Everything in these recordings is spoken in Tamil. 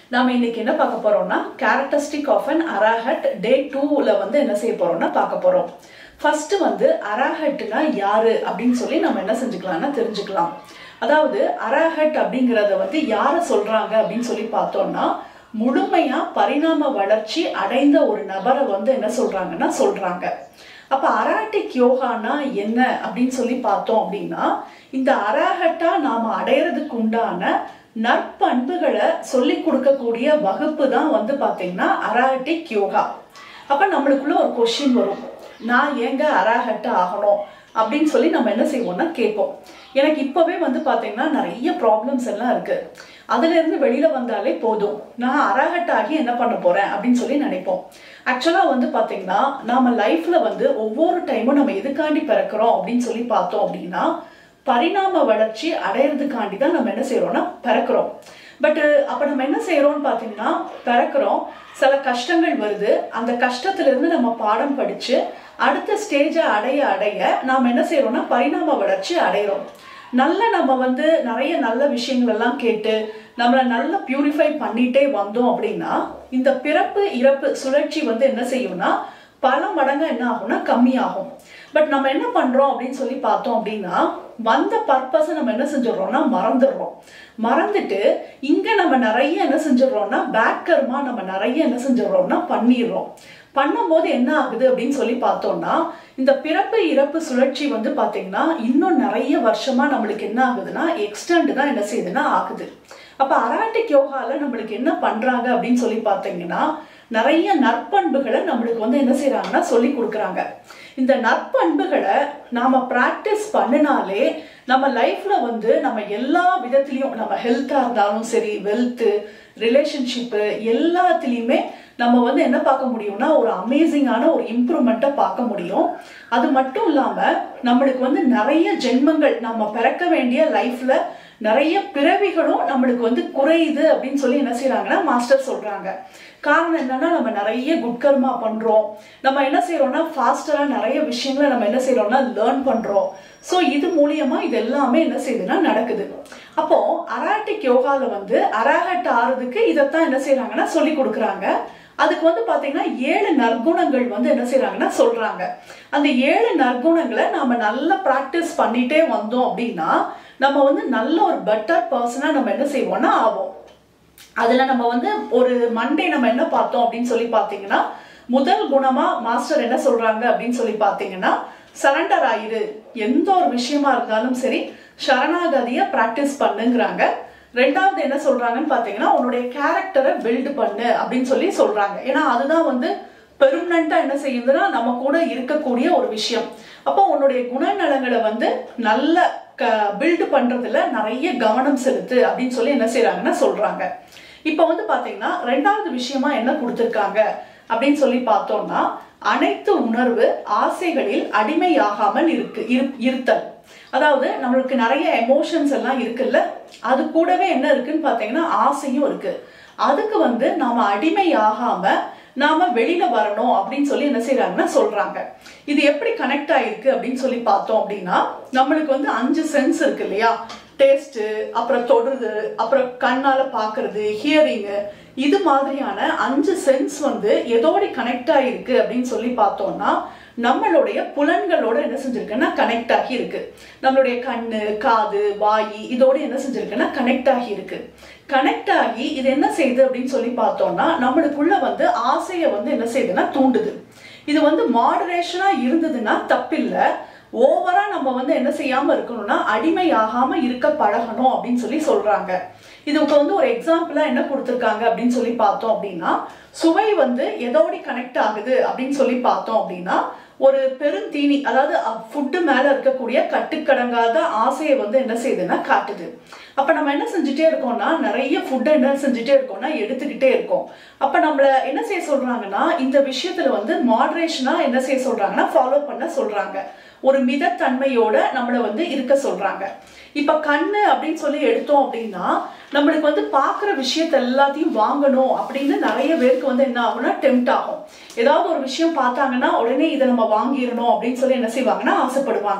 நாம இன்னைக்கு என்ன பார்க்க போறோம்னா கேரக்டரிஸ்டிக் ஆஃப் அன் அரஹட் டே டூல வந்து என்ன செய்ய போறோம்னா பார்க்க போறோம் ஃபர்ஸ்ட் வந்து அரஹட்னா யாரு அப்படின்னு சொல்லி நம்ம என்ன செஞ்சுக்கலாம்னா தெரிஞ்சுக்கலாம் அதாவது அரஹட் அப்படிங்கறத வந்து யார சொல்றாங்க அப்படின்னு சொல்லி பார்த்தோம்னா முழுமையா பரிணாம வளர்ச்சி அடைந்த ஒரு நபரை வந்து என்ன சொல்றாங்கன்னா சொல்றாங்க அப்ப அராட்டிக் யோகானா என்ன அப்படின்னு சொல்லி பார்த்தோம் அப்படின்னா இந்த அரஹட்டா நாம அடையறதுக்கு உண்டான நற்பண்புகளை சொல்லி கொடுக்கக்கூடிய வகுப்பு தான் வந்து பாத்தீங்கன்னா அராட்டிக் யோகா அப்ப நம்மளுக்குள்ள ஒரு கொஷின் வரும் நான் ஏங்க அரஹட்டா ஆகணும் அப்படின்னு சொல்லி நம்ம என்ன செய்வோம்னா கேட்போம் எனக்கு இப்பவே வந்து பாத்தீங்கன்னா நிறைய ப்ராப்ளம்ஸ் எல்லாம் இருக்கு அதுல இருந்து வெளியில வந்தாலே போதும் நான் அரஹட் ஆகி என்ன பண்ண போறேன் அப்படின்னு சொல்லி நினைப்போம் ஆக்சுவலா வந்து பாத்தீங்கன்னா நாம லைஃப்ல வந்து ஒவ்வொரு டைமும் நம்ம எதுக்காண்டி பிறக்கிறோம் அப்படின்னு சொல்லி பார்த்தோம் அப்படின்னா பரிணாம வளர்ச்சி அடையிறதுக்காண்டி தான் நம்ம என்ன செய்யறோம்னா பிறக்கிறோம் பட் அப்ப நம்ம என்ன செய்யறோம்னு பாத்தீங்கன்னா பிறக்கிறோம் சில கஷ்டங்கள் வருது அந்த கஷ்டத்துல இருந்து நம்ம பாடம் படிச்சு அடுத்த ஸ்டேஜை அடைய அடைய நாம என்ன செய்யறோம்னா பரிணாம வளர்ச்சி அடையிறோம் நல்ல நம்ம வந்து நிறைய நல்ல விஷயங்கள் எல்லாம் கேட்டு நம்மளை நல்லா பியூரிஃபை பண்ணிட்டே வந்தோம் அப்படின்னா இந்த பிறப்பு இறப்பு சுழற்சி வந்து என்ன செய்யும்னா பல மடங்கா என்ன ஆகும்னா கம்மியாகும் பட் நம்ம என்ன பண்றோம் அப்படின்னு சொல்லி பார்த்தோம் அப்படின்னா வந்த பர்பஸை நம்ம என்ன செஞ்சிடறோம்னா மறந்துடுறோம் மறந்துட்டு இங்க நம்ம நிறைய என்ன செஞ்சிடறோம்னா பேக்கர்மா நம்ம நிறைய என்ன செஞ்சிடறோம்னா பண்ணிடுறோம் பண்ணும்போது என்ன ஆகுது அப்படின்னு சொல்லி பார்த்தோம்னா இந்த பிறப்பு இறப்பு சுழற்சி வந்து பாத்தீங்கன்னா இன்னும் நிறைய வருஷமா நம்மளுக்கு என்ன ஆகுதுன்னா எக்ஸ்டெண்ட் தான் என்ன செய்யுதுன்னா ஆகுது அப்ப அராட்டிக் யோகால நம்மளுக்கு என்ன பண்றாங்க அப்படின்னு சொல்லி பார்த்தீங்கன்னா நிறைய நற்பண்புகளை நம்மளுக்கு வந்து என்ன செய்யறாங்கன்னா சொல்லி கொடுக்குறாங்க இந்த நற்பண்புகளை நாம பிராக்டிஸ் பண்ணினாலே நம்ம லைஃப்ல வந்து நம்ம எல்லா விதத்திலையும் நம்ம ஹெல்த்தா இருந்தாலும் சரி வெல்த்து ரிலேஷன்ஷிப்பு எல்லாத்துலேயுமே நம்ம வந்து என்ன பார்க்க முடியும்னா ஒரு அமேசிங்கான ஒரு இம்ப்ரூவ்மெண்ட்டை பார்க்க முடியும் அது மட்டும் இல்லாம நம்மளுக்கு வந்து நிறைய ஜென்மங்கள் நம்ம பிறக்க வேண்டிய லைஃப்ல நிறைய பிறவிகளும் நம்மளுக்கு வந்து குறையுது அப்படின்னு சொல்லி என்ன செய்யறாங்கன்னா மாஸ்டர் சொல்றாங்க காரணம் என்னன்னா நம்ம நிறைய குட்கர்மா பண்றோம் நம்ம என்ன செய்யறோம்னா ஃபாஸ்டரா நிறைய விஷயங்களை நம்ம என்ன செய்யறோம்னா லேர்ன் பண்றோம் ஸோ இது மூலியமா இது எல்லாமே என்ன செய்யுதுன்னா நடக்குது அப்போ அராட்டிக் யோகால வந்து அரஹட் ஆறுறதுக்கு இதைத்தான் என்ன செய்யறாங்கன்னா சொல்லி கொடுக்குறாங்க அதுக்கு வந்து பாத்தீங்கன்னா ஏழு நற்குணங்கள் வந்து என்ன செய்யறாங்கன்னா சொல்றாங்க அந்த ஏழு நற்குணங்களை நாம நல்லா ப்ராக்டிஸ் பண்ணிட்டே வந்தோம் அப்படின்னா நம்ம வந்து நல்ல ஒரு பெட்டர் பர்சனா நம்ம என்ன செய்வோம்னா ஆவோம் அதுல நம்ம வந்து ஒரு மண்டே நம்ம என்ன பார்த்தோம் அப்படின்னு சொல்லி பாத்தீங்கன்னா முதல் குணமா மாஸ்டர் என்ன சொல்றாங்க அப்படின்னு சொல்லி பாத்தீங்கன்னா சரண்டர் ஆயிரு எந்த ஒரு விஷயமா இருந்தாலும் சரி சரணாகதிய பிராக்டிஸ் பண்ணுங்கிறாங்க ரெண்டாவது என்ன சொல்றாங்கன்னு பாத்தீங்கன்னா உன்னுடைய கேரக்டரை பில்டு பண்ணு அப்படின்னு சொல்லி சொல்றாங்க ஏன்னா அதுதான் வந்து பெர்மனண்டா என்ன செய்யுதுன்னா நம்ம கூட இருக்கக்கூடிய ஒரு விஷயம் அப்போ உன்னுடைய குணநலங்களை வந்து நல்ல பில்டு பண்றதுல நிறைய கவனம் செலுத்து அப்படின்னு சொல்லி என்ன செய்யறாங்கன்னா சொல்றாங்க இப்போ வந்து பாத்தீங்கன்னா ரெண்டாவது விஷயமா என்ன கொடுத்துருக்காங்க அப்படின்னு சொல்லி பார்த்தோம்னா அனைத்து உணர்வு ஆசைகளில் அடிமையாகாமல் இருக்கு இருத்தல் அதாவது நம்மளுக்கு நிறைய எமோஷன்ஸ் எல்லாம் இருக்குல்ல அது கூடவே என்ன இருக்குன்னு பாத்தீங்கன்னா ஆசையும் இருக்கு அதுக்கு வந்து நாம அடிமையாகாம நாம வெளியில வரணும் அப்படின்னு சொல்லி என்ன செய்யறாங்கன்னா சொல்றாங்க இது எப்படி கனெக்ட் ஆயிருக்கு அப்படின்னு சொல்லி பார்த்தோம் அப்படின்னா நம்மளுக்கு வந்து அஞ்சு சென்ஸ் இருக்கு இல்லையா டேஸ்ட் அப்புறம் தொடுறது அப்புறம் கண்ணால பாக்குறது ஹியரிங் இது மாதிரியான அஞ்சு சென்ஸ் வந்து எதோட கனெக்ட் ஆயிருக்கு அப்படின்னு சொல்லி பார்த்தோம்னா நம்மளுடைய புலன்களோட என்ன செஞ்சிருக்குன்னா கனெக்ட் ஆகி இருக்கு நம்மளுடைய கண்ணு காது வாயி இதோட என்ன செஞ்சிருக்குன்னா கனெக்ட் ஆகி இருக்கு கனெக்ட் ஆகி இது என்ன செய்யுது அப்படின்னு சொல்லி பார்த்தோம்னா நம்மளுக்குள்ள வந்து ஆசையை வந்து என்ன செய்யுதுன்னா தூண்டுது இது வந்து மாடரேஷனா இருந்ததுன்னா தப்பில்லை ஓவரா நம்ம வந்து என்ன செய்யாம இருக்கணும்னா அடிமை ஆகாம இருக்க பழகணும் அப்படின்னு சொல்லி சொல்றாங்க இதுக்கு வந்து ஒரு எக்ஸாம்பிளா என்ன கொடுத்துருக்காங்க அப்படின்னு சொல்லி பார்த்தோம் அப்படின்னா சுவை வந்து எதோடி கனெக்ட் ஆகுது அப்படின்னு சொல்லி பார்த்தோம் அப்படின்னா ஒரு பெருந்தீனி அதாவது ஃபுட்டு மேல இருக்கக்கூடிய கட்டுக்கடங்காத ஆசையை வந்து என்ன செய்யுதுன்னா காட்டுது அப்ப நம்ம என்ன செஞ்சுட்டே இருக்கோம்னா நிறைய ஃபுட்டை என்ன செஞ்சுட்டே இருக்கோம்னா எடுத்துக்கிட்டே இருக்கோம் அப்ப நம்மள என்ன செய்ய சொல்றாங்கன்னா இந்த விஷயத்துல வந்து மாடரேஷனா என்ன செய்ய சொல்றாங்கன்னா ஃபாலோ பண்ண சொல்றாங்க ஒரு மிதத்தன்மையோட நம்மளை வந்து இருக்க சொல்றாங்க இப்ப கண்ணு அப்படின்னு சொல்லி எடுத்தோம் அப்படின்னா நம்மளுக்கு வந்து பாக்குற விஷயத்த எல்லாத்தையும் வாங்கணும் அப்படின்னு நிறைய பேருக்கு வந்து என்ன ஆகும்னா டெம்ட் ஆகும் ஏதாவது ஒரு விஷயம் பார்த்தாங்கன்னா உடனே இதை நம்ம வாங்கிடணும் அப்படின்னு சொல்லி என்ன செய்வாங்கன்னா ஆசைப்படுவாங்க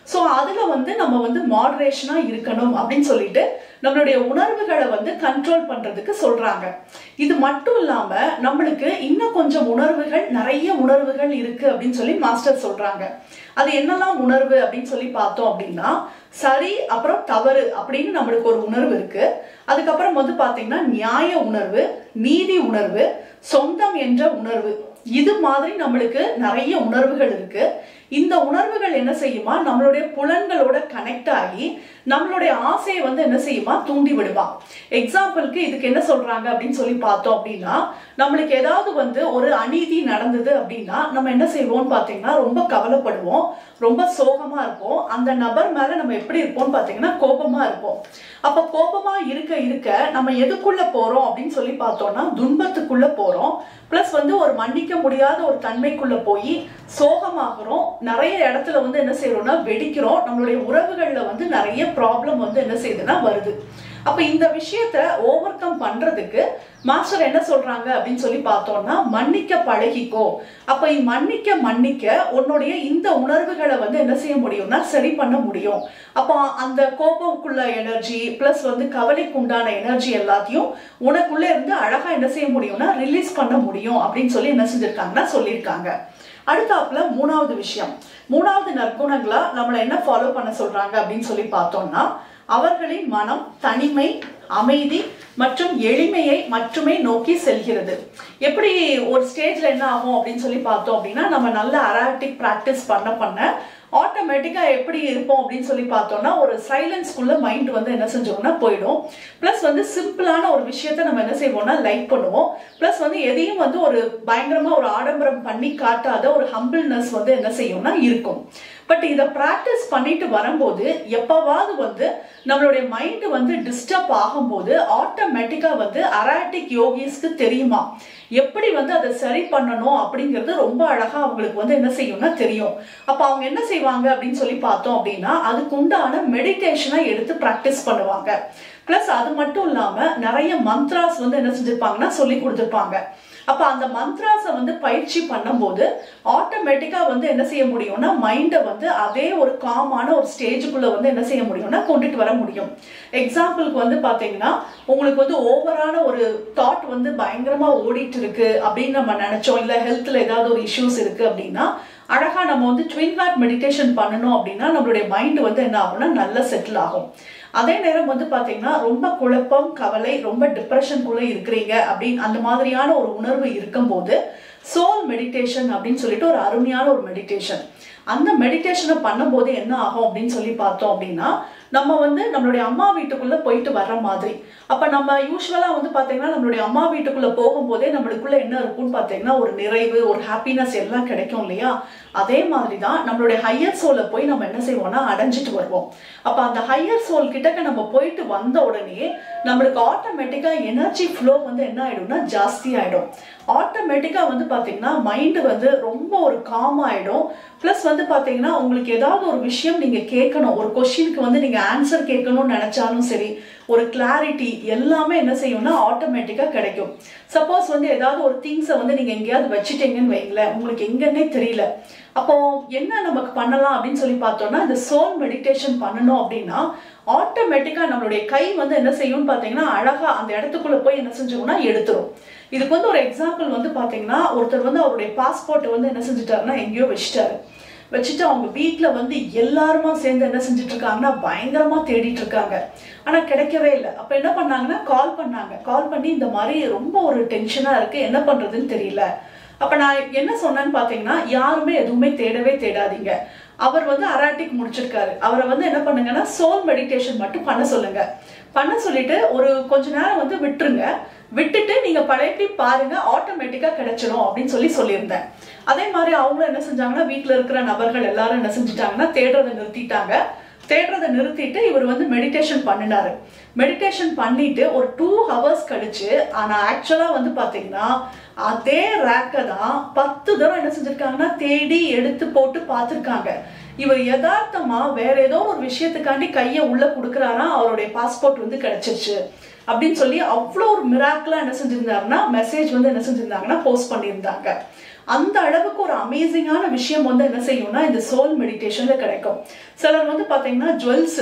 ஸோ அதில் வந்து நம்ம வந்து மாடரேஷனாக இருக்கணும் அப்படின்னு சொல்லிட்டு நம்மளுடைய உணர்வுகளை வந்து கண்ட்ரோல் பண்ணுறதுக்கு சொல்கிறாங்க இது மட்டும் இல்லாமல் நம்மளுக்கு இன்னும் கொஞ்சம் உணர்வுகள் நிறைய உணர்வுகள் இருக்குது அப்படின்னு சொல்லி மாஸ்டர் சொல்கிறாங்க அது என்னெல்லாம் உணர்வு அப்படின்னு சொல்லி பார்த்தோம் அப்படின்னா சரி அப்புறம் தவறு அப்படின்னு நம்மளுக்கு ஒரு உணர்வு இருக்கு அதுக்கப்புறம் வந்து பார்த்தீங்கன்னா நியாய உணர்வு நீதி உணர்வு சொந்தம் என்ற உணர்வு இது மாதிரி நம்மளுக்கு நிறைய உணர்வுகள் இருக்கு இந்த உணர்வுகள் என்ன செய்யுமா நம்மளுடைய புலன்களோட கனெக்ட் ஆகி நம்மளுடைய ஆசையை வந்து என்ன செய்யுமா தூண்டி விடுமா எக்ஸாம்பிளுக்கு இதுக்கு என்ன சொல்றாங்க அப்படின்னு சொல்லி பார்த்தோம் அப்படின்னா நம்மளுக்கு ஏதாவது வந்து ஒரு அநீதி நடந்தது அப்படின்னா நம்ம என்ன செய்வோம்னு பார்த்தீங்கன்னா ரொம்ப கவலைப்படுவோம் ரொம்ப சோகமா இருப்போம் அந்த நபர் மேல நம்ம எப்படி இருப்போம்னு பார்த்தீங்கன்னா கோபமா இருப்போம் அப்ப கோபமா இருக்க இருக்க நம்ம எதுக்குள்ள போறோம் அப்படின்னு சொல்லி பார்த்தோம்னா துன்பத்துக்குள்ள போறோம் பிளஸ் வந்து ஒரு மன்னிக்க முடியாத ஒரு தன்மைக்குள்ள போய் சோகமாகிறோம் நிறைய இடத்துல வந்து என்ன செய்யறோம்னா வெடிக்கிறோம் நம்மளுடைய உறவுகள்ல வந்து நிறைய ப்ராப்ளம் வந்து என்ன செய்யுதுன்னா வருது அப்ப இந்த விஷயத்த ஓவர் கம் பண்றதுக்கு மாஸ்டர் என்ன சொல்றாங்க அப்படின்னு சொல்லி பார்த்தோம்னா மன்னிக்க பழகிக்கோ அப்ப இந்த மன்னிக்க மன்னிக்க உன்னுடைய இந்த உணர்வுகளை வந்து என்ன செய்ய முடியும்னா சரி பண்ண முடியும் அப்போ அந்த கோபம்குள்ள எனர்ஜி பிளஸ் வந்து கவலைக்கு உண்டான எனர்ஜி எல்லாத்தையும் உனக்குள்ள இருந்து அழகா என்ன செய்ய முடியும்னா ரிலீஸ் பண்ண முடியும் அப்படின்னு சொல்லி என்ன செஞ்சிருக்காங்கன்னா சொல்லியிருக்காங்க அடுத்தாப்புல மூணாவது விஷயம் மூணாவது நற்குணங்களா நம்மளை என்ன ஃபாலோ பண்ண சொல்றாங்க அப்படின்னு சொல்லி பார்த்தோம்னா அவர்களின் மனம் தனிமை அமைதி மற்றும் எளிமையை மட்டுமே நோக்கி செல்கிறது எப்படி ஒரு ஸ்டேஜ்ல என்ன ஆகும் அப்படின்னு சொல்லி பார்த்தோம் அப்படின்னா நம்ம நல்ல அராட்டிக் ப்ராக்டிஸ் பண்ண பண்ண ஆட்டோமேட்டிக்காக எப்படி இருப்போம் அப்படின்னு சொல்லி பார்த்தோம்னா ஒரு சைலன்ஸ்குள்ள மைண்ட் வந்து என்ன செஞ்சோம்னா போயிடும் ப்ளஸ் வந்து சிம்பிளான ஒரு விஷயத்த நம்ம என்ன செய்வோம்னா லைக் பண்ணுவோம் ப்ளஸ் வந்து எதையும் வந்து ஒரு பயங்கரமாக ஒரு ஆடம்பரம் பண்ணி காட்டாத ஒரு ஹம்பிள்னஸ் வந்து என்ன செய்யும்னா இருக்கும் பட் இதை ப்ராக்டிஸ் பண்ணிட்டு வரும்போது எப்பவாவது வந்து நம்மளுடைய மைண்ட் வந்து டிஸ்டர்ப் ஆகும்போது ஆட்டோமேட்டிக்காக வந்து அராட்டிக் யோகிஸ்க்கு தெரியுமா எப்படி வந்து அதை சரி பண்ணணும் அப்படிங்கிறது ரொம்ப அழகா அவங்களுக்கு வந்து என்ன செய்யும்னா தெரியும் அப்ப அவங்க என்ன செய்வாங்க அப்படின்னு சொல்லி பார்த்தோம் அப்படின்னா அதுக்கு உண்டான மெடிடேஷனை எடுத்து ப்ராக்டிஸ் பண்ணுவாங்க பிளஸ் அது மட்டும் இல்லாம நிறைய மந்த்ராஸ் வந்து என்ன செஞ்சிருப்பாங்கன்னா சொல்லி கொடுத்துருப்பாங்க அப்ப அந்த மந்த்ராஸை வந்து பயிற்சி பண்ணும்போது ஆட்டோமேட்டிக்கா வந்து என்ன செய்ய முடியும்னா மைண்டை வந்து அதே ஒரு காமான ஒரு ஸ்டேஜுக்குள்ள வந்து என்ன செய்ய முடியும்னா கொண்டுட்டு வர முடியும் எக்ஸாம்பிளுக்கு வந்து பாத்தீங்கன்னா உங்களுக்கு வந்து ஓவரான ஒரு தாட் வந்து பயங்கரமா ஓடிட்டு இருக்கு அப்படின்னு நம்ம நினைச்சோம் இல்ல ஹெல்த்ல ஏதாவது ஒரு இஷ்யூஸ் இருக்கு அப்படின்னா அழகா நம்ம வந்து ட்வின் ஹார்ட் மெடிடேஷன் பண்ணணும் அப்படின்னா நம்மளுடைய மைண்ட் வந்து என்ன ஆகும்னா நல்லா செட்டில் ஆகும் அதே நேரம் வந்து பாத்தீங்கன்னா ரொம்ப குழப்பம் கவலை ரொம்ப டிப்ரெஷனுக்குள்ள இருக்கிறீங்க அப்படின்னு அந்த மாதிரியான ஒரு உணர்வு இருக்கும்போது சோல் மெடிடேஷன் அப்படின்னு சொல்லிட்டு ஒரு அருமையான ஒரு மெடிடேஷன் அந்த மெடிடேஷனை பண்ணும்போது என்ன ஆகும் அப்படின்னு சொல்லி பார்த்தோம் அப்படின்னா நம்ம வந்து நம்மளுடைய அம்மா வீட்டுக்குள்ள போயிட்டு வர்ற மாதிரி அப்ப நம்ம யூஸ்வலா வந்து பாத்தீங்கன்னா நம்மளுடைய அம்மா வீட்டுக்குள்ள போகும்போதே நம்மளுக்குள்ள என்ன இருக்கும்னு பாத்தீங்கன்னா ஒரு நிறைவு ஒரு ஹாப்பினஸ் எல்லாம் கிடைக்கும் இல்லையா அதே மாதிரி தான் நம்மளுடைய ஹையர் சோலை போய் நம்ம என்ன செய்வோம்னா அடைஞ்சிட்டு வருவோம் அப்ப அந்த ஹையர் சோல் கிட்டக்க நம்ம போயிட்டு வந்த உடனே நம்மளுக்கு ஆட்டோமேட்டிக்கா எனர்ஜி ஃப்ளோ வந்து என்ன ஆயிடும்னா ஜாஸ்தி ஆயிடும் ஆட்டோமேட்டிக்கா வந்து பாத்தீங்கன்னா மைண்ட் வந்து ரொம்ப ஒரு காம் ஆயிடும் ப்ளஸ் வந்து பாத்தீங்கன்னா உங்களுக்கு ஏதாவது ஒரு விஷயம் நீங்க கேட்கணும் ஒரு கொஸ்டினுக்கு வந்து நீங்க ஆன்சர் கேட்கணும்னு நினைச்சாலும் சரி ஒரு கிளாரிட்டி எல்லாமே என்ன செய்யும்னா ஆட்டோமேட்டிக்கா கிடைக்கும் சப்போஸ் வந்து ஏதாவது ஒரு திங்ஸை வந்து நீங்க எங்கேயாவது வச்சுட்டீங்கன்னு வைங்களேன் உங்களுக்கு எங்கன்னே தெரியல அப்போ என்ன நமக்கு பண்ணலாம் அப்படின்னு சொல்லி பார்த்தோம்னா இந்த சோல் மெடிடேஷன் பண்ணணும் அப்படின்னா ஆட்டோமேட்டிக்கா நம்மளுடைய கை வந்து என்ன செய்யும்னு பார்த்தீங்கன்னா அழகா அந்த இடத்துக்குள்ள போய் என்ன செஞ்சோம்னா எடுத்துரும் இதுக்கு வந்து ஒரு எக்ஸாம்பிள் வந்து பார்த்தீங்கன்னா ஒருத்தர் வந்து அவருடைய பாஸ்போர்ட்டை வந்து என்ன செஞ்சுட்டாருன்னா எங்கேயோ வச்சுட்டாரு வச்சுட்டு அவங்க வீட்டில் வந்து எல்லாருமா சேர்ந்து என்ன செஞ்சுட்டு இருக்காங்கன்னா பயங்கரமா தேடிட்டு இருக்காங்க ஆனா கிடைக்கவே இல்லை அப்ப என்ன பண்ணாங்கன்னா கால் பண்ணாங்க கால் பண்ணி இந்த மாதிரி ரொம்ப ஒரு டென்ஷனா இருக்கு என்ன பண்றதுன்னு தெரியல அப்ப நான் என்ன சொன்னேன்னு பாத்தீங்கன்னா யாருமே எதுவுமே தேடவே தேடாதீங்க அவர் வந்து அராட்டிக் முடிச்சிருக்காரு அவரை வந்து என்ன பண்ணுங்கன்னா சோல் மெடிடேஷன் மட்டும் பண்ண சொல்லுங்க பண்ண சொல்லிட்டு ஒரு கொஞ்ச நேரம் வந்து விட்டுருங்க விட்டுட்டு நீங்க பழையபடி பாருங்க ஆட்டோமேட்டிக்கா கிடைச்சிடும் அப்படின்னு சொல்லி சொல்லியிருந்தேன் அதே மாதிரி அவங்களும் என்ன செஞ்சாங்கன்னா வீட்டுல இருக்கிற நபர்கள் எல்லாரும் என்ன செஞ்சுட்டாங்கன்னா தேடுறதை நிறுத்திட்டாங்க தேடுறதை நிறுத்திட்டு இவர் வந்து மெடிடேஷன் பண்ணினாரு மெடிடேஷன் பண்ணிட்டு ஒரு டூ ஹவர்ஸ் கழிச்சு ஆனா ஆக்சுவலா வந்து பாத்தீங்கன்னா அதே ரேக்கை தான் பத்து தடவை என்ன செஞ்சிருக்காங்கன்னா தேடி எடுத்து போட்டு பார்த்துருக்காங்க இவர் யதார்த்தமா வேற ஏதோ ஒரு விஷயத்துக்காண்டி கையை உள்ள கொடுக்குறாரா அவருடைய பாஸ்போர்ட் வந்து கிடைச்சிருச்சு அப்படின்னு சொல்லி அவ்வளோ ஒரு மிராக்கிளா என்ன செஞ்சிருந்தாருன்னா மெசேஜ் வந்து என்ன செஞ்சிருந்தாங்கன்னா போஸ்ட் பண்ணியிருந்தாங்க அந்த அளவுக்கு ஒரு அமேசிங்கான விஷயம் வந்து என்ன செய்யும்னா இந்த சோல் மெடிடேஷன்ல கிடைக்கும் சிலர் வந்து பாத்தீங்கன்னா ஜுவல்ஸ்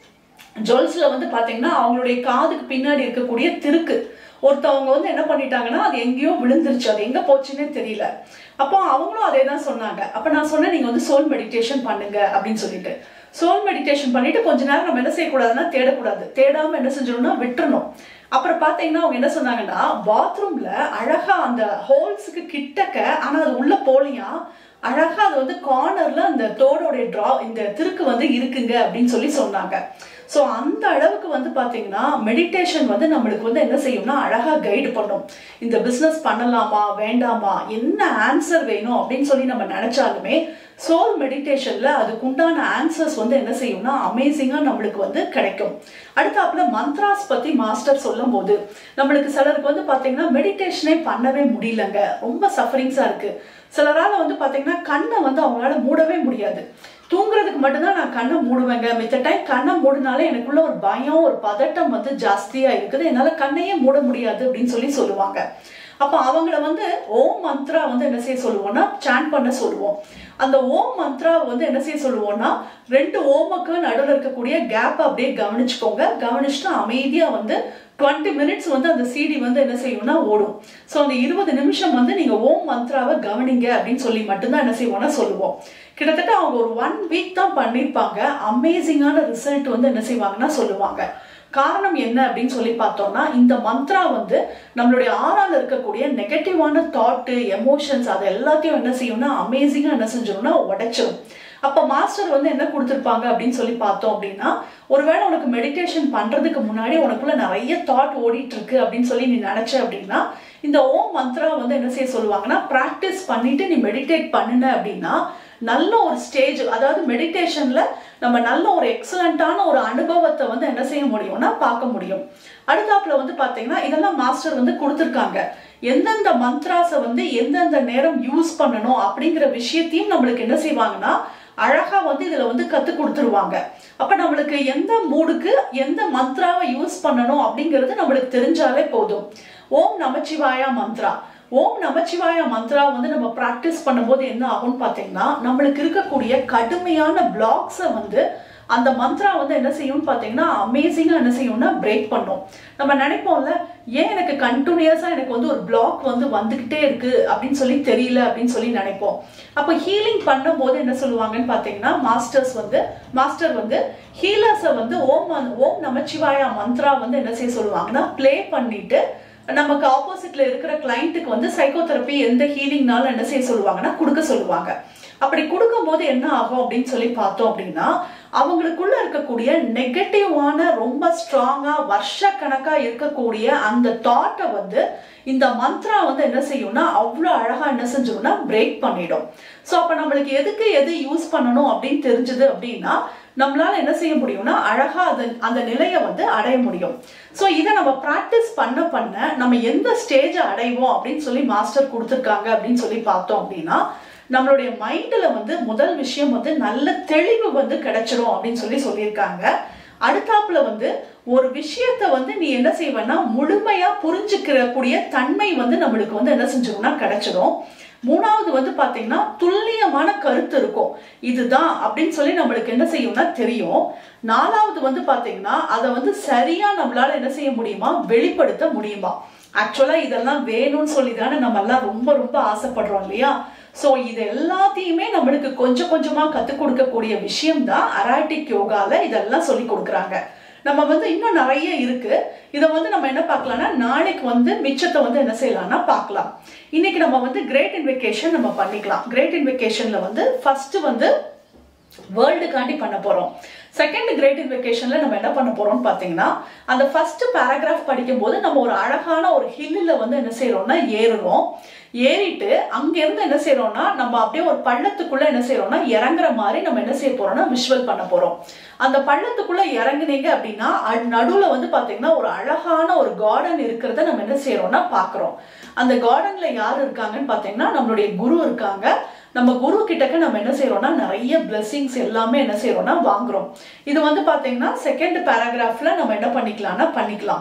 ஜுவல்ஸ்ல வந்து பாத்தீங்கன்னா அவங்களுடைய காதுக்கு பின்னாடி இருக்கக்கூடிய திருக்கு ஒருத்தவங்க வந்து என்ன பண்ணிட்டாங்கன்னா அது எங்கேயோ விழுந்துருச்சு அது எங்க போச்சுன்னே தெரியல அப்போ அவங்களும் அதே தான் சொன்னாங்க அப்ப நான் சொன்னேன் நீங்க வந்து சோல் மெடிடேஷன் பண்ணுங்க அப்படின்னு சொல்லிட்டு சோல் மெடிடேஷன் பண்ணிட்டு கொஞ்ச நேரம் நம்ம என்ன செய்யக்கூடாதுன்னா தேடக்கூடாது தேடாம என்ன செஞ்சிடணும்னா விட்டுறணும் அப்புறம் பாத்தீங்கன்னா அவங்க என்ன சொன்னாங்கன்னா பாத்ரூம்ல அழகா அந்த ஹோல்ஸுக்கு கிட்டக்க ஆனா அது உள்ள போலியா அழகா அது வந்து கார்னர்ல அந்த தோடோடைய ட்ரா இந்த திருக்கு வந்து இருக்குங்க அப்படின்னு சொல்லி சொன்னாங்க ஸோ அந்த அளவுக்கு வந்து பாத்தீங்கன்னா மெடிடேஷன் வந்து நம்மளுக்கு வந்து என்ன செய்யும்னா அழகா கைடு பண்ணும் இந்த பிசினஸ் பண்ணலாமா வேண்டாமா என்ன ஆன்சர் வேணும் அப்படின்னு சொல்லி நம்ம நினைச்சாலுமே சோல் மெடிடேஷன்ல அதுக்கு உண்டான ஆன்சர்ஸ் வந்து என்ன செய்யும்னா அமேசிங்கா நம்மளுக்கு வந்து கிடைக்கும் அடுத்தாப்புல மந்த்ராஸ் பத்தி மாஸ்டர் சொல்லும் போது நம்மளுக்கு சிலருக்கு வந்து பாத்தீங்கன்னா மெடிடேஷனே பண்ணவே முடியலங்க ரொம்ப சஃபரிங்ஸா இருக்கு சிலரால வந்து பாத்தீங்கன்னா கண்ணை வந்து அவங்களால மூடவே முடியாது தூங்குறதுக்கு மட்டும்தான் நான் கண்ணை மூடுவேங்க மித்த டைம் கண்ணை மூடினாலே எனக்குள்ள ஒரு பயம் ஒரு பதட்டம் வந்து ஜாஸ்தியா இருக்குது என்னால கண்ணையே மூட முடியாது அப்படின்னு சொல்லி சொல்லுவாங்க அப்ப அவங்கள வந்து ஓம் மந்த்ரா வந்து என்ன செய்ய சொல்லுவோம்னா சாண்ட் பண்ண சொல்லுவோம் அந்த ஓம் மந்த்ரா வந்து என்ன செய்ய சொல்லுவோம்னா ரெண்டு ஓமுக்கு நடுவில் இருக்கக்கூடிய கேப் அப்படியே கவனிச்சுக்கோங்க கவனிச்சுட்டு அமைதியா வந்து டுவெண்ட்டி மினிட்ஸ் வந்து அந்த சிடி வந்து என்ன செய்யும்னா ஓடும் ஸோ அந்த இருபது நிமிஷம் வந்து நீங்க ஓம் மந்த்ராவை கவனிங்க அப்படின்னு சொல்லி மட்டும்தான் என்ன செய்வோம்னா சொல்லுவோம் கிட்டத்தட்ட அவங்க ஒரு ஒன் வீக் தான் பண்ணியிருப்பாங்க அமேசிங்கான ரிசல்ட் வந்து என்ன செய்வாங்கன்னா சொல்லுவாங்க காரணம் என்ன அப்படின்னு சொல்லி பார்த்தோம்னா இந்த மந்த்ரா வந்து நம்மளுடைய ஆறால இருக்கக்கூடிய நெகட்டிவான தாட்டு எமோஷன்ஸ் அது எல்லாத்தையும் என்ன செய்யும்னா அமேசிங்கா என்ன செஞ்சிடும்னா உடைச்சிடும் அப்ப மாஸ்டர் வந்து என்ன கொடுத்துருப்பாங்க அப்படின்னு சொல்லி பார்த்தோம் அப்படின்னா ஒருவேளை உனக்கு மெடிடேஷன் பண்றதுக்கு முன்னாடி உனக்குள்ள நிறைய தாட் ஓடிட்டு இருக்கு அப்படின்னு சொல்லி நீ நினைச்ச அப்படின்னா இந்த ஓம் மந்த்ரா வந்து என்ன செய்ய சொல்லுவாங்கன்னா ப்ராக்டிஸ் பண்ணிட்டு நீ மெடிடேட் பண்ணுன அப்படின்னா நல்ல ஒரு ஸ்டேஜ் அதாவது மெடிடேஷன்ல நம்ம நல்ல ஒரு எக்ஸலண்டான ஒரு அனுபவத்தை வந்து என்ன செய்ய முடியும்னா பார்க்க முடியும் அடுத்தாப்புல வந்து பாத்தீங்கன்னா இதெல்லாம் மாஸ்டர் வந்து கொடுத்துருக்காங்க எந்தெந்த மந்த்ராஸை வந்து எந்தெந்த நேரம் யூஸ் பண்ணணும் அப்படிங்கிற விஷயத்தையும் நம்மளுக்கு என்ன செய்வாங்கன்னா அழகா வந்து இதுல வந்து கத்து கொடுத்துருவாங்க அப்ப நம்மளுக்கு எந்த மூடுக்கு எந்த மந்த்ராவை யூஸ் பண்ணணும் அப்படிங்கிறது நம்மளுக்கு தெரிஞ்சாலே போதும் ஓம் நமச்சிவாயா மந்த்ரா ஓம் நமச்சிவாயா மந்த்ரா வந்து நம்ம ப்ராக்டிஸ் பண்ணும்போது என்ன ஆகும்னு பார்த்தீங்கன்னா நம்மளுக்கு இருக்கக்கூடிய கடுமையான பிளாக்ஸை வந்து அந்த மந்த்ரா வந்து என்ன செய்யும்னு பார்த்தீங்கன்னா அமேசிங்காக என்ன செய்யும்னா பிரேக் பண்ணும் நம்ம நினைப்போம்ல ஏன் எனக்கு கண்டினியூஸாக எனக்கு வந்து ஒரு பிளாக் வந்து வந்துக்கிட்டே இருக்கு அப்படின்னு சொல்லி தெரியல அப்படின்னு சொல்லி நினைப்போம் அப்போ ஹீலிங் பண்ணும்போது என்ன சொல்லுவாங்கன்னு பார்த்தீங்கன்னா மாஸ்டர்ஸ் வந்து மாஸ்டர் வந்து ஹீலர்ஸை வந்து ஓம் ஓம் நமச்சிவாயா மந்த்ரா வந்து என்ன செய்ய சொல்லுவாங்கன்னா ப்ளே பண்ணிட்டு நமக்கு ஆப்போசிட்ல இருக்கிற கிளைண்ட்டுக்கு வந்து சைக்கோதெரப்பி எந்த ஹீலிங்னாலும் என்ன செய்ய சொல்லுவாங்கன்னா கொடுக்க சொல்லுவாங்க அப்படி கொடுக்கும்போது என்ன ஆகும் அப்படின்னு சொல்லி பார்த்தோம் அப்படின்னா அவங்களுக்குள்ள இருக்கக்கூடிய நெகட்டிவான ரொம்ப ஸ்ட்ராங்கா வருஷ கணக்கா இருக்கக்கூடிய அந்த தாட்டை வந்து இந்த மந்த்ரா வந்து என்ன செய்யும்னா அவ்வளோ அழகா என்ன செஞ்சிடும்னா பிரேக் பண்ணிடும் ஸோ அப்போ நம்மளுக்கு எதுக்கு எது யூஸ் பண்ணணும் அப்படின்னு தெரிஞ்சது அப்படின்னா நம்மளால என்ன செய்ய முடியும்னா அழகா அது அந்த நிலையை வந்து அடைய முடியும் ஸோ இதை நம்ம ப்ராக்டிஸ் பண்ண பண்ண நம்ம எந்த ஸ்டேஜை அடைவோம் அப்படின்னு சொல்லி மாஸ்டர் கொடுத்துருக்காங்க அப்படின்னு சொல்லி பார்த்தோம் அப்படின்னா நம்மளுடைய மைண்டில் வந்து முதல் விஷயம் வந்து நல்ல தெளிவு வந்து கிடைச்சிரும் அப்படின்னு சொல்லி சொல்லியிருக்காங்க அடுத்தாப்புல வந்து ஒரு விஷயத்த வந்து நீ என்ன செய்வேன்னா முழுமையா புரிஞ்சுக்கிற கூடிய தன்மை வந்து நம்மளுக்கு வந்து என்ன செஞ்சிரும்னா கிடைச்சிடும் மூணாவது வந்து பாத்தீங்கன்னா துல்லியமான கருத்து இருக்கும் இதுதான் அப்படின்னு சொல்லி நம்மளுக்கு என்ன செய்யும்னா தெரியும் நாலாவது வந்து பாத்தீங்கன்னா அதை வந்து சரியா நம்மளால என்ன செய்ய முடியுமா வெளிப்படுத்த முடியுமா ஆக்சுவலா இதெல்லாம் வேணும்னு சொல்லி தானே நம்ம எல்லாம் ரொம்ப ரொம்ப ஆசைப்படுறோம் இல்லையா ஸோ இது எல்லாத்தையுமே நம்மளுக்கு கொஞ்சம் கொஞ்சமா கற்றுக் கொடுக்கக்கூடிய விஷயம் தான் அராட்டிக் யோகால இதெல்லாம் சொல்லி கொடுக்குறாங்க நம்ம வந்து இன்னும் நிறைய இருக்கு இதை வந்து நம்ம என்ன பார்க்கலாம்னா நாளைக்கு வந்து மிச்சத்தை வந்து என்ன செய்யலாம்னா பார்க்கலாம் இன்னைக்கு நம்ம வந்து கிரேட் இன்வெகேஷன் நம்ம பண்ணிக்கலாம் கிரேட் இன்வெகேஷன்ல வந்து ஃபர்ஸ்ட் வந்து வேர்ல்டுக்காண்டி பண்ண போறோம் செகண்ட் கிரேட் இன்வெகேஷன்ல நம்ம என்ன பண்ண போறோம்னு பாத்தீங்கன்னா அந்த ஃபர்ஸ்ட் பேராகிராஃப் படிக்கும் போது நம்ம ஒரு அழகான ஒரு ஹில்லில் வந்து என்ன செய்யறோம்னா ஏறுறோம் ஏறிட்டு அங்கிருந்து என்ன செய்யறோம்னா நம்ம அப்படியே ஒரு பள்ளத்துக்குள்ள என்ன செய்யறோம்னா இறங்குற மாதிரி நம்ம என்ன செய்ய போறோம்னா விஷுவல் பண்ண போறோம் அந்த பள்ளத்துக்குள்ள இறங்குனீங்க அப்படின்னா நடுவுல வந்து பாத்தீங்கன்னா ஒரு அழகான ஒரு கார்டன் இருக்கிறத நம்ம என்ன செய்யறோம்னா பாக்குறோம் அந்த கார்டன்ல யார் இருக்காங்கன்னு பாத்தீங்கன்னா நம்மளுடைய குரு இருக்காங்க நம்ம குரு கிட்டக்க நம்ம என்ன செய்யறோம்னா நிறைய பிளெஸிங்ஸ் எல்லாமே என்ன செய்யறோம்னா வாங்குறோம் இது வந்து பாத்தீங்கன்னா செகண்ட் பேராகிராஃப்ல நம்ம என்ன பண்ணிக்கலாம்னா பண்ணிக்கலாம்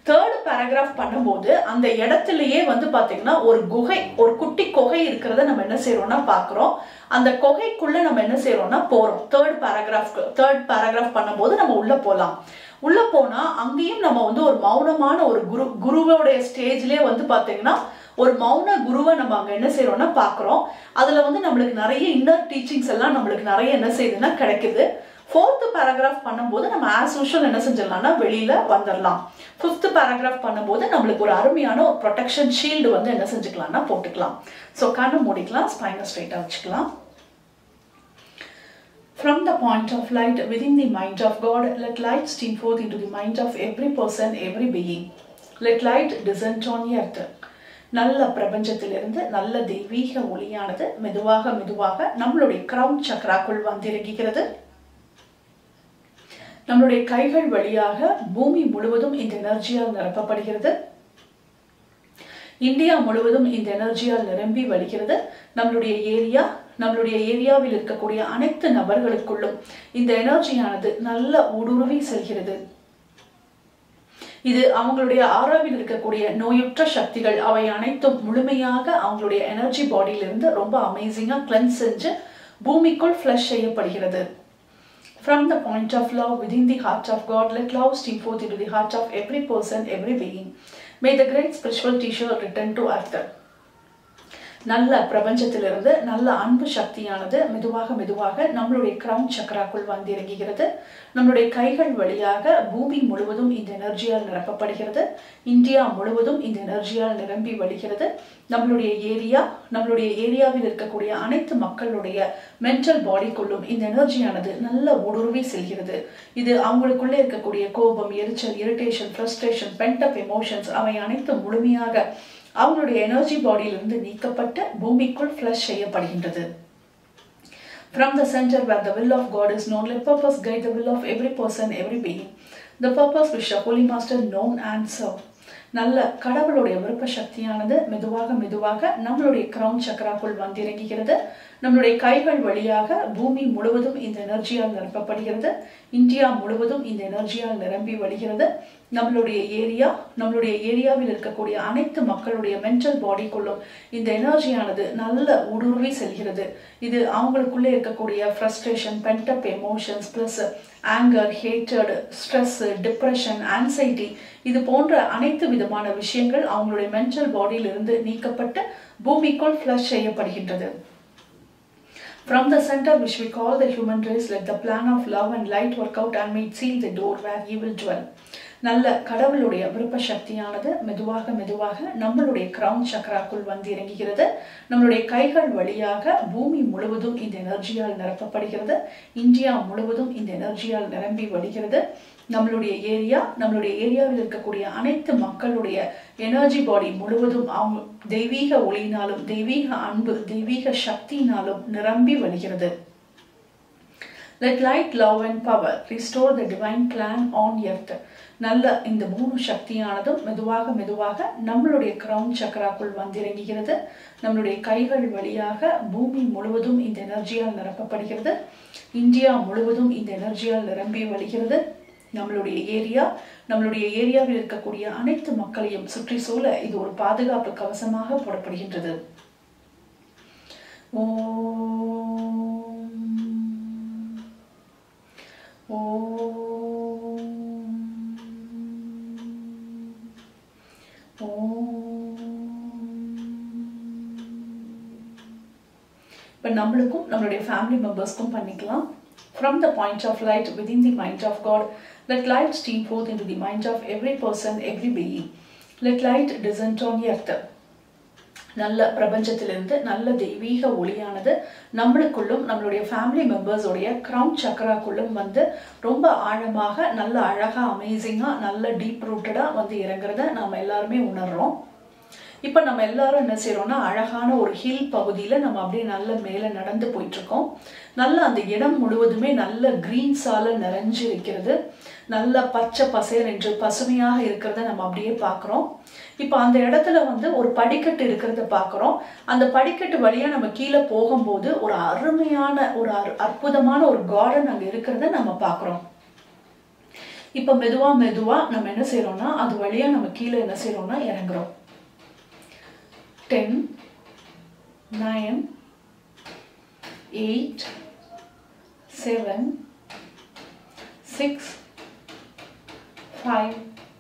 தேர்ட் பேராகிராஃப் பண்ணும்போது அந்த இடத்துலயே வந்து பாத்தீங்கன்னா ஒரு குகை ஒரு குட்டி குகை இருக்கிறத நம்ம என்ன செய்யறோம்னா பாக்குறோம் அந்த குகைக்குள்ள நம்ம என்ன செய்யறோம்னா போறோம் தேர்ட் பேராகிராஃப் தேர்ட் பேராகிராஃப் பண்ணும்போது நம்ம உள்ள போலாம் உள்ள போனா அங்கேயும் நம்ம வந்து ஒரு மௌனமான ஒரு குரு குருவோடைய ஸ்டேஜ்லயே வந்து பாத்தீங்கன்னா ஒரு மௌன குருவை நம்ம அங்க என்ன செய்யறோம்னா பாக்குறோம் அதுல வந்து நம்மளுக்கு நிறைய இன்னர் டீச்சிங்ஸ் எல்லாம் நம்மளுக்கு நிறைய என்ன செய்யுதுன்னா கிடைக்குது ஃபோர்த்து பேராகிராஃப் பண்ணும்போது நம்ம ஆஸ் யூஷுவல் என்ன செஞ்சிடலாம்னா வெளியில வந்துடலாம் ஃபிஃப்த் பேராகிராஃப் பண்ணும்போது நம்மளுக்கு ஒரு அருமையான ஒரு ப்ரொடெக்ஷன் ஷீல்டு வந்து என்ன செஞ்சுக்கலாம்னா போட்டுக்கலாம் ஸோ கண்ணு மூடிக்கலாம் ஸ்பைனை ஸ்ட்ரைட்டாக வச்சுக்கலாம் From the point of light within the mind of God, let light stream forth into the mind of every person, every being. Let light descend on earth. நல்ல பிரபஞ்சத்திலிருந்து நல்ல தெய்வீக ஒளியானது மெதுவாக மெதுவாக நம்மளுடைய கிரவுன் சக்ராக்குள் வந்திறங்குகிறது நம்மளுடைய கைகள் வழியாக பூமி முழுவதும் இந்த எனர்ஜியால் நிரப்பப்படுகிறது இந்தியா முழுவதும் இந்த எனர்ஜியால் நிரம்பி வழிகிறது நம்மளுடைய ஏரியா நம்மளுடைய ஏரியாவில் இருக்கக்கூடிய அனைத்து நபர்களுக்குள்ளும் இந்த எனர்ஜியானது நல்ல ஊடுருவி செல்கிறது இது அவங்களுடைய ஆறாவில் இருக்கக்கூடிய நோயுற்ற சக்திகள் அவை அனைத்தும் முழுமையாக அவங்களுடைய எனர்ஜி பாடியிலிருந்து ரொம்ப அமேசிங்கா கிளென்ஸ் செஞ்சு பூமிக்குள் ஃப்ளஷ் செய்யப்படுகிறது From the point of love within the heart of God, let love stream forth into the heart of every person, every being. May the great spiritual teacher return to earth. நல்ல பிரபஞ்சத்திலிருந்து நல்ல அன்பு சக்தியானது மெதுவாக மெதுவாக நம்மளுடைய கிரவுன் சக்கராக்குள் வந்து இறங்குகிறது நம்மளுடைய கைகள் வழியாக பூமி முழுவதும் இந்த எனர்ஜியால் நிரப்பப்படுகிறது இந்தியா முழுவதும் இந்த எனர்ஜியால் நிரம்பி வழிகிறது நம்மளுடைய ஏரியா நம்மளுடைய ஏரியாவில் இருக்கக்கூடிய அனைத்து மக்களுடைய மென்டல் பாடிக்குள்ளும் இந்த எனர்ஜியானது நல்ல ஊடுருவி செல்கிறது இது அவங்களுக்குள்ளே இருக்கக்கூடிய கோபம் எரிச்சல் இரிட்டேஷன் ஃப்ரஸ்ட்ரேஷன் பென்டப் எமோஷன்ஸ் அவை அனைத்தும் முழுமையாக அவங்களுடைய எனர்ஜி பாடியிலிருந்து நீக்கப்பட்டு பூமிக்குள் ஃப்ளஷ் செய்யப்படுகின்றது From the center where the will of God is known, let purpose guide the will of every person, every being. The purpose which the Holy Master known and serve. நல்ல கடவுளுடைய விருப்ப சக்தியானது மெதுவாக மெதுவாக நம்மளுடைய கிரவுன் சக்கராக்குள் வந்திறங்குகிறது நம்மளுடைய கைகள் வழியாக பூமி முழுவதும் இந்த எனர்ஜியால் நிரப்பப்படுகிறது இந்தியா முழுவதும் இந்த எனர்ஜியால் நிரம்பி வழிகிறது நம்மளுடைய ஏரியா நம்மளுடைய ஏரியாவில் இருக்கக்கூடிய அனைத்து மக்களுடைய மென்டல் பாடிக்குள்ளும் இந்த எனர்ஜியானது நல்ல ஊடுருவி செல்கிறது இது அவங்களுக்குள்ளே இருக்கக்கூடிய frustration pent up emotions plus anger ஹேட்டட் ஸ்ட்ரெஸ் டிப்ரெஷன் ஆன்சைட்டி இது போன்ற அனைத்து விதமான விஷயங்கள் அவங்களுடைய மென்டல் பாடியிலிருந்து நீக்கப்பட்டு பூமிக்குள் ஃப்ளஷ் செய்யப்படுகின்றது From the center which we call the human race, let the plan of love and light work out and may it seal the door where he will dwell. நல்ல கடவுளுடைய விருப்ப சக்தியானது மெதுவாக மெதுவாக நம்மளுடைய கிரவுன் சக்கராக்குள் வந்து இறங்குகிறது நம்மளுடைய கைகள் வழியாக பூமி முழுவதும் இந்த எனர்ஜியால் நிரப்பப்படுகிறது இந்தியா முழுவதும் இந்த எனர்ஜியால் நிரம்பி வழிகிறது நம்மளுடைய ஏரியா நம்மளுடைய ஏரியாவில் இருக்கக்கூடிய அனைத்து மக்களுடைய எனர்ஜி பாடி முழுவதும் அவங்க தெய்வீக ஒளியினாலும் தெய்வீக அன்பு தெய்வீக சக்தியினாலும் நிரம்பி வழிகிறது let light love and power restore the divine plan on earth நல்ல இந்த மூணு சக்தியானதும் மெதுவாக மெதுவாக நம்மளுடைய கிரவுன் சக்கராக்குள் வந்திறங்குகிறது நம்மளுடைய கைகள் வழியாக பூமி முழுவதும் இந்த எனர்ஜியால் நிரப்பப்படுகிறது இந்தியா முழுவதும் இந்த எனர்ஜியால் நிரம்பி வழிகிறது நம்மளுடைய ஏரியா நம்மளுடைய ஏரியாவில் இருக்கக்கூடிய அனைத்து மக்களையும் சுற்றி சூழ இது ஒரு பாதுகாப்பு கவசமாக போடப்படுகின்றது இப்போ நம்மளுக்கும் நம்மளுடைய ஃபேமிலி மெம்பர்ஸ்க்கும் பண்ணிக்கலாம் From the point of light within the mind of God, let light stream forth into the mind of every person, every being. Let light descend on earth. நல்ல பிரபஞ்சத்திலிருந்து நல்ல தெய்வீக ஒளியானது நம்மளுக்குள்ளும் நம்மளுடைய ஃபேமிலி மெம்பர்ஸோடைய க்ரௌன் சக்கராக்குள்ளும் வந்து ரொம்ப ஆழமாக நல்ல அழகா அமேசிங்கா நல்ல டீப் ரூட்டடா வந்து இறங்குறத நாம எல்லாருமே உணர்றோம் இப்போ நம்ம எல்லாரும் என்ன செய்யறோம்னா அழகான ஒரு ஹில் பகுதியில நம்ம அப்படியே நல்ல மேலே நடந்து போயிட்டு இருக்கோம் நல்ல அந்த இடம் முழுவதுமே நல்ல கிரீன்ஸால நிறைஞ்சு இருக்கிறது நல்ல பச்சை பசேல் என்று பசுமையாக இருக்கிறத நம்ம அப்படியே பார்க்குறோம் இப்போ அந்த இடத்துல வந்து ஒரு படிக்கட்டு இருக்கிறத பார்க்குறோம் அந்த படிக்கட்டு வழியா நம்ம கீழே போகும்போது ஒரு அருமையான ஒரு அற்புதமான ஒரு கார்டன் அங்கே இருக்கிறத நம்ம பார்க்குறோம் இப்போ மெதுவா மெதுவா நம்ம என்ன செய்றோம்னா அது வழியா நம்ம கீழே என்ன செய்றோம்னா இறங்குறோம் ten nine eight seven six five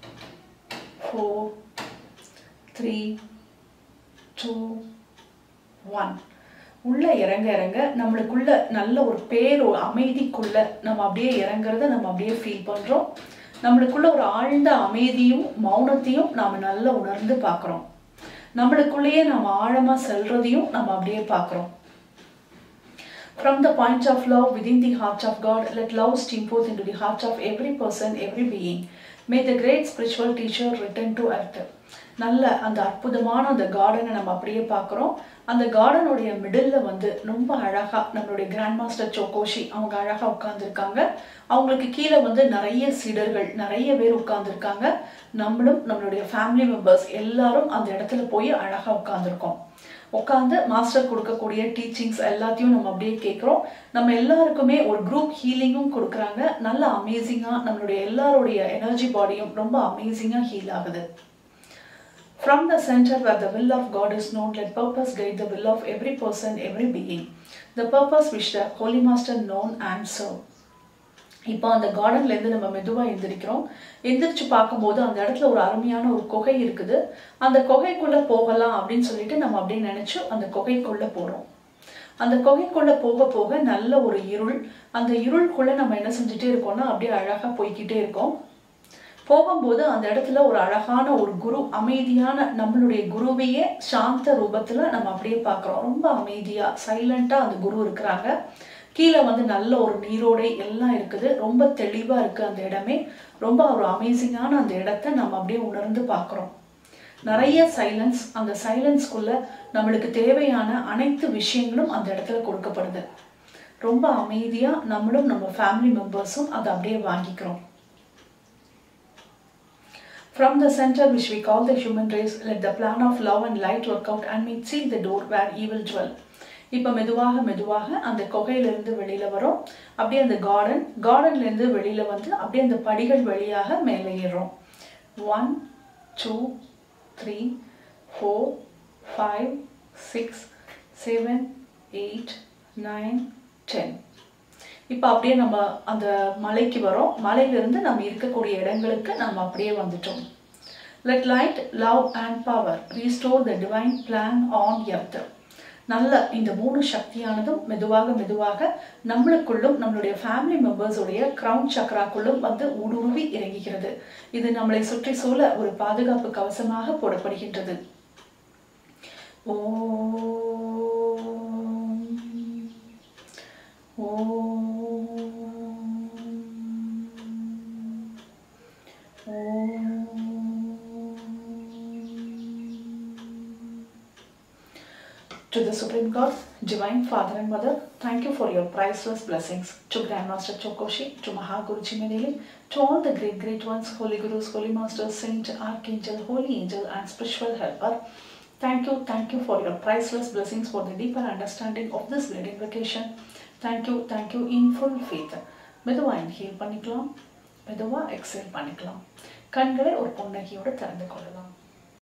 four three two one உள்ள இறங்க இறங்க நம்மளுக்குள்ள நல்ல ஒரு பேர் ஒரு அமைதிக்குள்ள நம்ம அப்படியே இறங்குறத நம்ம அப்படியே ஃபீல் பண்றோம் நம்மளுக்குள்ள ஒரு ஆழ்ந்த அமைதியும் மௌனத்தையும் நாம நல்லா உணர்ந்து பார்க்குறோம் நம்மளுக்குள்ளேயே நம்ம ஆழமா செல்றதையும் நம்ம அப்படியே பார்க்குறோம் From the point of love within the heart of God, let love stream forth into the heart of every person, every being. May the great spiritual teacher return to earth. நல்ல அந்த அற்புதமான அந்த கார்டனை நம்ம அப்படியே பார்க்குறோம் அந்த கார்டனுடைய மிடில் வந்து ரொம்ப அழகா நம்மளுடைய கிராண்ட் மாஸ்டர் சோகோஷி அவங்க அழகா உட்கார்ந்துருக்காங்க அவங்களுக்கு கீழே வந்து நிறைய சீடர்கள் நிறைய பேர் உட்கார்ந்துருக்காங்க நம்மளும் நம்மளுடைய ஃபேமிலி மெம்பர்ஸ் எல்லாரும் அந்த இடத்துல போய் அழகா உட்கார்ந்துருக்கோம் உட்காந்து மாஸ்டர் கொடுக்கக்கூடிய டீச்சிங்ஸ் எல்லாத்தையும் நம்ம அப்படியே கேட்குறோம் நம்ம எல்லாருக்குமே ஒரு குரூப் ஹீலிங்கும் கொடுக்குறாங்க நல்ல அமேசிங்காக நம்மளுடைய எல்லாருடைய எனர்ஜி பாடியும் ரொம்ப அமேசிங்காக ஹீல் ஆகுது From the center where the will of God is known, let purpose guide the will of every person, every being. The purpose which the Holy Master known and serve. இப்போ அந்த கார்டன்ல இருந்து நம்ம மெதுவா எந்திரிக்கிறோம் எந்திரிச்சு பார்க்கும்போது அந்த இடத்துல ஒரு அருமையான ஒரு குகை இருக்குது அந்த குகைக்குள்ள போகலாம் அப்படின்னு சொல்லிட்டு நம்ம அப்படியே நினைச்சு அந்த குகைக்குள்ள போறோம் அந்த குகைக்குள்ள போக போக நல்ல ஒரு இருள் அந்த இருளுக்குள்ள நம்ம என்ன செஞ்சுட்டே இருக்கோம்னா அப்படியே அழகா போய்க்கிட்டே இருக்கோம் போகும்போது அந்த இடத்துல ஒரு அழகான ஒரு குரு அமைதியான நம்மளுடைய குருவையே சாந்த ரூபத்துல நம்ம அப்படியே பார்க்குறோம் ரொம்ப அமைதியா சைலண்டா அந்த குரு இருக்கிறாங்க கீழே வந்து நல்ல ஒரு நீரோடை எல்லாம் இருக்குது ரொம்ப தெளிவா இருக்கு அந்த இடமே ரொம்ப ஒரு அமேசிங்கான அந்த இடத்த நம்ம அப்படியே உணர்ந்து பார்க்குறோம் நிறைய சைலன்ஸ் அந்த சைலன்ஸ்குள்ள நம்மளுக்கு தேவையான அனைத்து விஷயங்களும் அந்த இடத்துல கொடுக்கப்படுது ரொம்ப அமைதியா நம்மளும் நம்ம ஃபேமிலி மெம்பர்ஸும் அதை அப்படியே வாங்கிக்கிறோம் From the center which we call the human race, let the plan of love and light work out and meet seal the door where evil dwell. இப்போ மெதுவாக மெதுவாக அந்த குகையிலிருந்து வெளியில வரோம் அப்படியே அந்த கார்டன் கார்டன்ல இருந்து வெளியில வந்து அப்படியே அந்த படிகள் வழியாக மேலே ஏறுறோம் one two three four five six seven eight nine ten இப்போ அப்படியே நம்ம அந்த மலைக்கு வரோம் மலையிலிருந்து நம்ம இருக்கக்கூடிய இடங்களுக்கு நம்ம அப்படியே வந்துட்டோம் let light love and power restore the divine plan on earth நல்ல இந்த மூணு சக்தியானதும் மெதுவாக மெதுவாக நம்மளுக்குள்ளும் நம்மளுடைய ஃபேமிலி மெம்பர்ஸுடைய கிரவுன் சக்ராக்குள்ளும் வந்து ஊடுருவி இறங்குகிறது இது நம்மளை சுற்றி சூழ ஒரு பாதுகாப்பு கவசமாக போடப்படுகின்றது Om To the Supreme God, Divine Father and Mother, thank you for your priceless blessings. To Grandmaster Chokoshi, to Mahaguruji Menili, to all the great, great ones, Holy Gurus, Holy Masters, Saint, Archangel, Holy Angel, and Spiritual Helper. Thank you, thank you for your priceless blessings for the deeper understanding of this great invocation. Thank you, thank you in full faith. மெதுவாக இன்ஹேல் பண்ணிக்கலாம் மெதுவாக எக்ஸேல் பண்ணிக்கலாம் கண்களை ஒரு புன்னகையோடு திறந்து கொள்ளலாம்